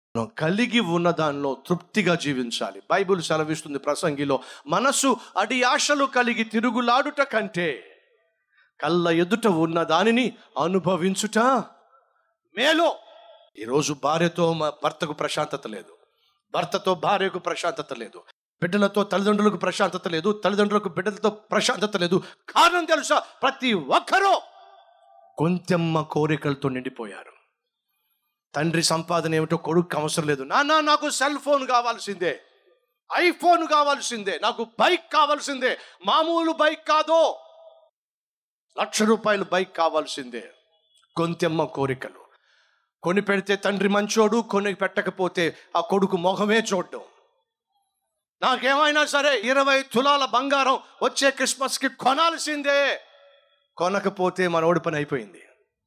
మనం కలిగి ఉన్న దానిలో తృప్తిగా జీవించాలి బైబిల్ సెలవిస్తుంది ప్రసంగిలో మనసు అడి ఆశలు కలిగి తిరుగులాడుట కంటే కళ్ళ ఎదుట ఉన్న దానిని అనుభవించుట మేలో ఈరోజు భార్యతో మ- భర్తకు ప్రశాంతత లేదు భర్తతో భార్యకు ప్రశాంతత లేదు బిడ్డలతో తల్లిదండ్రులకు ప్రశాంతత లేదు తల్లిదండ్రులకు బిడ్డలతో ప్రశాంతత లేదు కారణం తెలుసా ప్రతి ఒక్కరూ గొంతెమ్మ కోరికలతో నిండిపోయారు తండ్రి సంపాదన ఏమిటో కొడుకు అవసరం లేదు నాన్న నాకు సెల్ ఫోన్ కావాల్సిందే ఐఫోన్ కావాల్సిందే నాకు బైక్ కావాల్సిందే మామూలు బైక్ కాదు లక్ష రూపాయలు బైక్ కావాల్సిందే గొంతెమ్మ కోరికలు కొని పెడితే తండ్రి మంచోడు కొని పెట్టకపోతే ఆ కొడుకు మొహమే చూడడం నాకేమైనా సరే ఇరవై తులాల బంగారం వచ్చే క్రిస్మస్కి కొనాల్సిందే కొనకపోతే మనోడి పని అయిపోయింది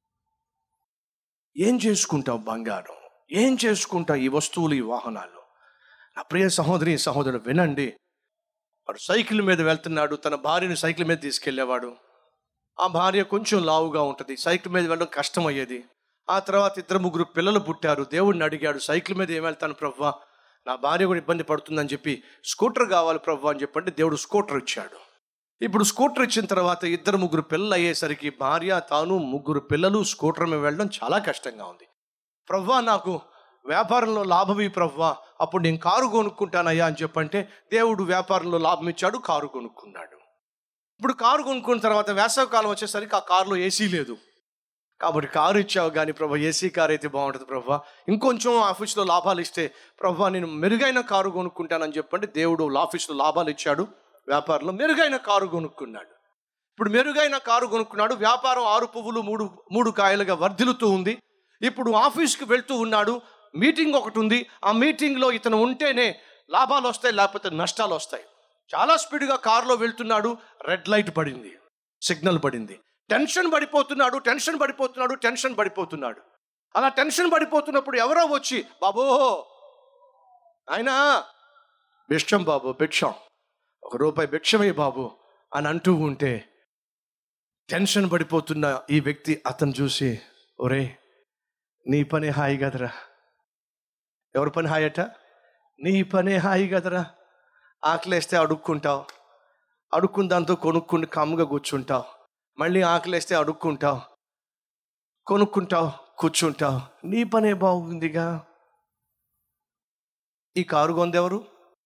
ఏం చేసుకుంటావు బంగారం ఏం చేసుకుంటావు ఈ వస్తువులు ఈ వాహనాలు నా ప్రియ సహోదరి సహోదరుడు వినండి వాడు సైకిల్ మీద వెళ్తున్నాడు తన భార్యని సైకిల్ మీద తీసుకెళ్లేవాడు ఆ భార్య కొంచెం లావుగా ఉంటుంది సైకిల్ మీద వెళ్ళడం కష్టం అయ్యేది ఆ తర్వాత ఇద్దరు ముగ్గురు పిల్లలు పుట్టారు దేవుడిని అడిగాడు సైకిల్ మీద ఏం వెళ్తాను ప్రవ్వా నా భార్య కూడా ఇబ్బంది పడుతుందని చెప్పి స్కూటర్ కావాలి ప్రవ్వా అని చెప్పంటే దేవుడు స్కూటర్ ఇచ్చాడు ఇప్పుడు స్కూటర్ ఇచ్చిన తర్వాత ఇద్దరు ముగ్గురు పిల్లలు అయ్యేసరికి భార్య తాను ముగ్గురు పిల్లలు స్కూటర్ మీద వెళ్ళడం చాలా కష్టంగా ఉంది ప్రవ్వా నాకు వ్యాపారంలో లాభమి ప్రవ్వా అప్పుడు నేను కారు కొనుక్కుంటానయ్యా అని చెప్పంటే దేవుడు వ్యాపారంలో లాభం ఇచ్చాడు కారు కొనుక్కున్నాడు ఇప్పుడు కారు కొనుక్కున్న తర్వాత వేసవి కాలం వచ్చేసరికి ఆ కారులో ఏసీ లేదు కాబట్టి కారు ఇచ్చావు కానీ ప్రభా ఏసీ కార్ అయితే బాగుంటుంది ప్రభా ఇంకొంచెం ఆఫీస్లో లాభాలు ఇస్తే ప్రభా నేను మెరుగైన కారు కొనుక్కుంటానని చెప్పండి దేవుడు ఆఫీస్లో లాభాలు ఇచ్చాడు వ్యాపారంలో మెరుగైన కారు కొనుక్కున్నాడు ఇప్పుడు మెరుగైన కారు కొనుక్కున్నాడు వ్యాపారం ఆరు పువ్వులు మూడు మూడు కాయలుగా వర్ధిల్లుతూ ఉంది ఇప్పుడు ఆఫీస్కి వెళ్తూ ఉన్నాడు మీటింగ్ ఒకటి ఉంది ఆ మీటింగ్లో ఇతను ఉంటేనే లాభాలు వస్తాయి లేకపోతే నష్టాలు వస్తాయి చాలా స్పీడ్గా కారులో వెళ్తున్నాడు రెడ్ లైట్ పడింది సిగ్నల్ పడింది టెన్షన్ పడిపోతున్నాడు టెన్షన్ పడిపోతున్నాడు టెన్షన్ పడిపోతున్నాడు అలా టెన్షన్ పడిపోతున్నప్పుడు ఎవరో వచ్చి బాబో అయినా భిక్షం బాబు భిక్షం ఒక రూపాయి భిక్షమే బాబు అని అంటూ ఉంటే టెన్షన్ పడిపోతున్న ఈ వ్యక్తి అతను చూసి ఒరే నీ పని హాయి కదరా ఎవరి పని హాయి అట నీ పనే హాయి కదరా ఆకలేస్తే అడుక్కుంటావు అడుక్కున్న దాంతో కొనుక్కుని కమ్ముగా కూర్చుంటావు మళ్ళీ ఆకలేస్తే అడుక్కుంటావు కొనుక్కుంటావు కూర్చుంటావు నీ పనే బాగుందిగా ఈ కారు కొందెవరు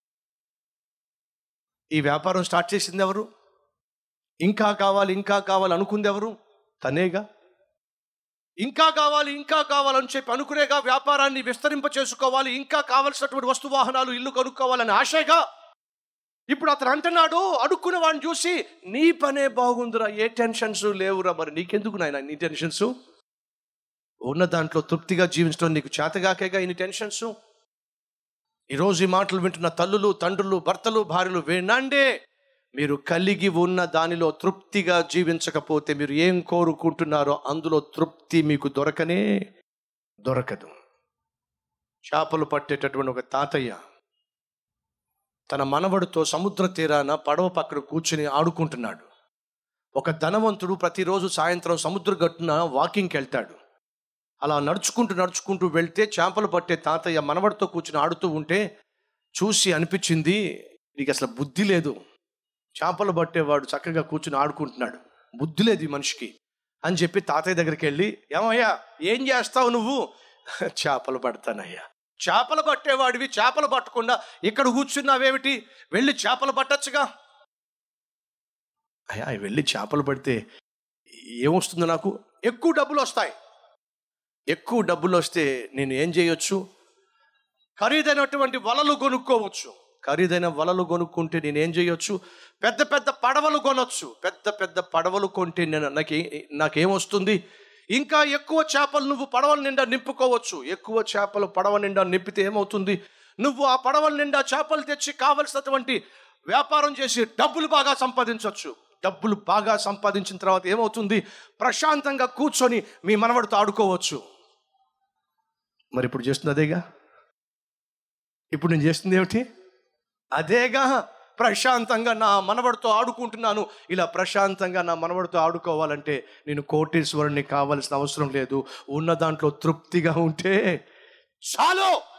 ఈ వ్యాపారం స్టార్ట్ చేసింది ఎవరు ఇంకా కావాలి ఇంకా కావాలి అనుకుంది ఎవరు తనేగా ఇంకా కావాలి ఇంకా కావాలని చెప్పి అనుకునేగా వ్యాపారాన్ని విస్తరింప చేసుకోవాలి ఇంకా కావలసినటువంటి వస్తు వాహనాలు ఇల్లు కొనుక్కోవాలని ఆశగా ఇప్పుడు అతను అంటున్నాడు అడుక్కున్న వాడిని చూసి నీ పనే బాగుందిరా ఏ టెన్షన్స్ లేవురా మరి నీకెందుకు నాయన నీ టెన్షన్స్ ఉన్న దాంట్లో తృప్తిగా జీవించడం నీకు చేతగాకేగా ఇన్ని టెన్షన్స్ ఈరోజు ఈ మాటలు వింటున్న తల్లులు తండ్రులు భర్తలు భార్యలు వినండే మీరు కలిగి ఉన్న దానిలో తృప్తిగా జీవించకపోతే మీరు ఏం కోరుకుంటున్నారో అందులో తృప్తి మీకు దొరకనే దొరకదు చేపలు పట్టేటటువంటి ఒక తాతయ్య తన మనవడితో సముద్ర తీరాన పడవ పక్కన కూర్చుని ఆడుకుంటున్నాడు ఒక ధనవంతుడు ప్రతిరోజు సాయంత్రం సముద్ర గట్టున వాకింగ్కి వెళ్తాడు అలా నడుచుకుంటూ నడుచుకుంటూ వెళ్తే చేపలు పట్టే తాతయ్య మనవడితో కూర్చుని ఆడుతూ ఉంటే చూసి అనిపించింది నీకు అసలు బుద్ధి లేదు చేపలు పట్టేవాడు చక్కగా కూర్చుని ఆడుకుంటున్నాడు బుద్ధి లేదు ఈ మనిషికి అని చెప్పి తాతయ్య దగ్గరికి వెళ్ళి ఏమయ్యా ఏం చేస్తావు నువ్వు చేపలు పడతానయ్యా చేపలు పట్టేవాడివి చేపలు పట్టకుండా ఇక్కడ కూర్చున్నావేమిటి వెళ్ళి చేపలు పట్టచ్చుగా అయ్యా వెళ్ళి చేపలు పడితే ఏమొస్తుంది నాకు ఎక్కువ డబ్బులు వస్తాయి ఎక్కువ డబ్బులు వస్తే నేను ఏం చేయొచ్చు ఖరీదైనటువంటి వలలు కొనుక్కోవచ్చు ఖరీదైన వలలు కొనుక్కుంటే నేను ఏం చేయొచ్చు పెద్ద పెద్ద పడవలు కొనొచ్చు పెద్ద పెద్ద పడవలు కొంటే నేను నాకు నాకేమొస్తుంది ఇంకా ఎక్కువ చేపలు నువ్వు పడవల నిండా నింపుకోవచ్చు ఎక్కువ చేపలు పడవ నిండా నింపితే ఏమవుతుంది నువ్వు ఆ పడవల నిండా చేపలు తెచ్చి కావలసినటువంటి వ్యాపారం చేసి డబ్బులు బాగా సంపాదించవచ్చు డబ్బులు బాగా సంపాదించిన తర్వాత ఏమవుతుంది ప్రశాంతంగా కూర్చొని మీ మనవడితో ఆడుకోవచ్చు మరి ఇప్పుడు చేస్తుంది అదేగా ఇప్పుడు నేను చేస్తుంది ఏమిటి అదేగా ప్రశాంతంగా నా మనవడితో ఆడుకుంటున్నాను ఇలా ప్రశాంతంగా నా మనవడితో ఆడుకోవాలంటే నేను కోటీశ్వరుని కావాల్సిన అవసరం లేదు ఉన్న దాంట్లో తృప్తిగా ఉంటే చాలు